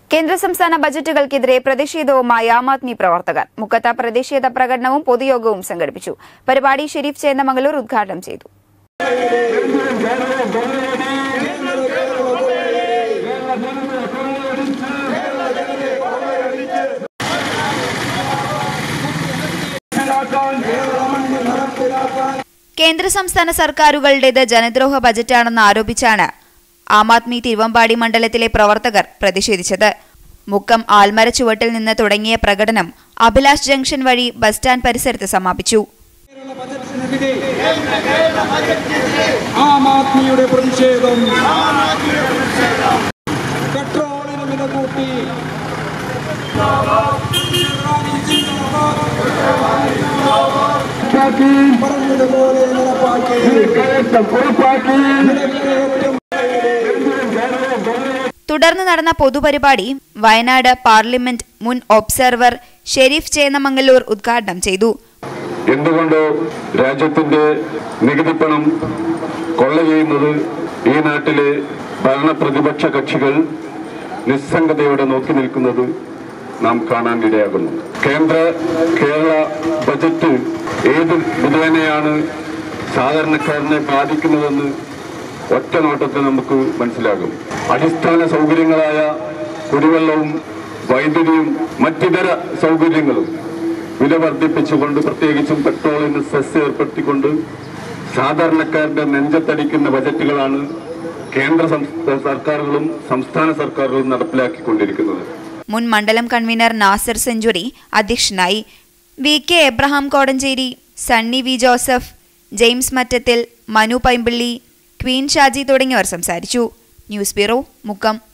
കേന്ദ്ര സംസ്ഥാന ബജറ്റുകൾക്കെതിരെ പ്രതിഷേധവുമായി ആം ആദ്മി പ്രവർത്തകർ മുക്കത്ത പ്രതിഷേധ പ്രകടനവും പൊതുയോഗവും സംഘടിപ്പിച്ചു പരിപാടി ഷെരീഫ് ചേന്നമംഗലൂർ ഉദ്ഘാടനം ചെയ്തു കേന്ദ്ര സംസ്ഥാന സർക്കാരുകളുടേത് ജനദ്രോഹ ബജറ്റാണെന്ന് ആരോപിച്ചാണ് ആം ആദ്മി തിരുവമ്പാടി മണ്ഡലത്തിലെ പ്രവർത്തകർ പ്രതിഷേധിച്ചത് മുക്കം ആൽമര ചുവട്ടിൽ നിന്ന് തുടങ്ങിയ പ്രകടനം അഭിലാഷ് ജംഗ്ഷൻ വഴി ബസ് സ്റ്റാൻഡ് പരിസരത്ത് സമാപിച്ചു ആം ആദ്മിയുടെ പ്രതിഷേധം പെട്രോളിന് വില കൂട്ടി പറഞ്ഞതുപോലെ നടപ്പാക്കി വിലക്കയറ്റം തുടർന്ന് നടന്ന പൊതുപരിപാടി വയനാട് പാർലമെന്റ് മുൻ ഒബ്സർവർ ഷെരീഫ് ചേന്നമംഗലൂർ ഉദ്ഘാടനം ചെയ്തു എന്തുകൊണ്ട് രാജ്യത്തിന്റെ നികുതിപ്പണം കൊള്ള ചെയ്യുന്നത് ഈ നാട്ടിലെ ഭരണ പ്രതിപക്ഷ കക്ഷികൾ നിസ്സംഗതയോടെ നോക്കി നിൽക്കുന്നത് നാം കാണാൻ ഇടയാകുന്നു കേന്ദ്ര കേരള ബജറ്റ് ഏത് വിധേനയാണ് സാധാരണക്കാരനെ ബാധിക്കുന്നതെന്ന് ഒറ്റ നോട്ടത്തിൽ നമുക്ക് മനസ്സിലാകും അടിസ്ഥാന സൗകര്യങ്ങളായ കുടിവെള്ളവും വൈദ്യുതിയും മറ്റിതര സൗകര്യങ്ങളും വില വർദ്ധിപ്പിച്ചുകൊണ്ട് പ്രത്യേകിച്ചും പെട്രോളിന് സെസ് ഏർപ്പെടുത്തിക്കൊണ്ട് സാധാരണക്കാരുടെ നെഞ്ചത്തടിക്കുന്ന ബജറ്റുകളാണ് കേന്ദ്ര സംസ്ഥാന സർക്കാരുകളും സംസ്ഥാന സർക്കാരുകളും നടപ്പിലാക്കിക്കൊണ്ടിരിക്കുന്നത് മുൻ മണ്ഡലം കൺവീനർ നാസർ സെഞ്ചുറി അധ്യക്ഷനായി V K Abraham Kodanchery Sunny V Joseph James Mattathil Manu Paimpilly queen Shaji തുടങ്ങിയവർ സംസാരിച്ചു ന്യൂസ് ബ്യൂറോ മുക്കം